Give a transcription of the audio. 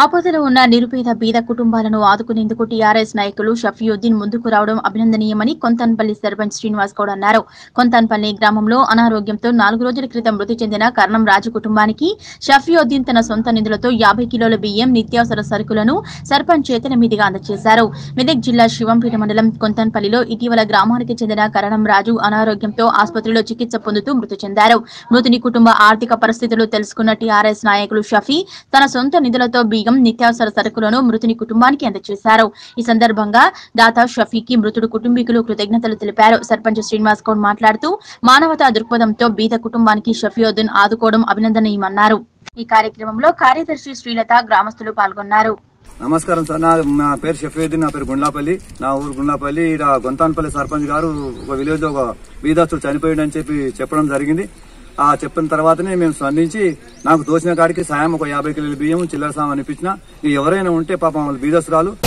ఆపదలో ఉన్న నిరుపేద బీద కుటుంబాలను ఆదుకునేందుకు టీఆర్ఎస్ నాయకులు షఫీయుద్దీన్ ముందుకు రావడం అభినందనీయమని కొంతన్పల్లి సర్పంచ్ శ్రీనివాస్ గౌడ్ అన్నారు కొంతన్పల్లి గ్రామంలో అనారోగ్యంతో నాలుగు రోజుల క్రితం మృతి చెందిన కర్ణం రాజు కుటుంబానికి షఫీయుద్దీన్ తన సొంత నిధులతో యాభై కిలోల బియ్యం నిత్యావసర సరుకులను సర్పంచ్ చేతన మీదుగా అందజేశారు మెదక్ జిల్లా శివంపేట మండలం కొంతన్పల్లిలో ఇటీవల గ్రామానికి చెందిన కరణం రాజు అనారోగ్యంతో ఆసుపత్రిలో చికిత్స పొందుతూ మృతి చెందారు మృతుని కుటుంబ ఆర్థిక పరిస్థితులు తెలుసుకున్న టీఆర్ఎస్ నాయకులు షఫీ తన సొంత నిధులతో బియ్యం నిత్యావసర సరుకులను మృతుని కుటుంబానికి అందజేశారు ఈ సందర్భంగా దాతా షఫీకి మృతుడు కుటుంబీకులు కృతజ్ఞతలు తెలిపారు సర్పంచ్ శ్రీనివాస్ గౌడ్ మాట్లాడుతూ మానవతా దృక్పథంతో బీద కుటుంబానికి షఫీయుద్దీన్ ఆదుకోవడం అభినందనీయమన్నారు ఈ కార్యక్రమంలో కార్యదర్శి శ్రీలత గ్రామస్తులు పాల్గొన్నారు నమస్కారం సార్ నా నా పేరు షఫీయుద్దీన్ నా పేరు గుండ్లాపల్లి నా ఊరు గుండ్లాపల్లి ఇక్కడ గొంతాన్పల్లి సర్పంచ్ గారు ఒక విలేజ్ లో ఒక బీదాస్తుడు చనిపోయాడు అని చెప్పి చెప్పడం జరిగింది ఆ చెప్పిన తర్వాతనే మేము స్పందించి నాకు తోచిన కాడికి సాయం ఒక యాభై కిలోల బియ్యం చిల్లర సాయం అనిపించిన ఇక ఎవరైనా ఉంటే పాపం వాళ్ళు బీదస్తురాలు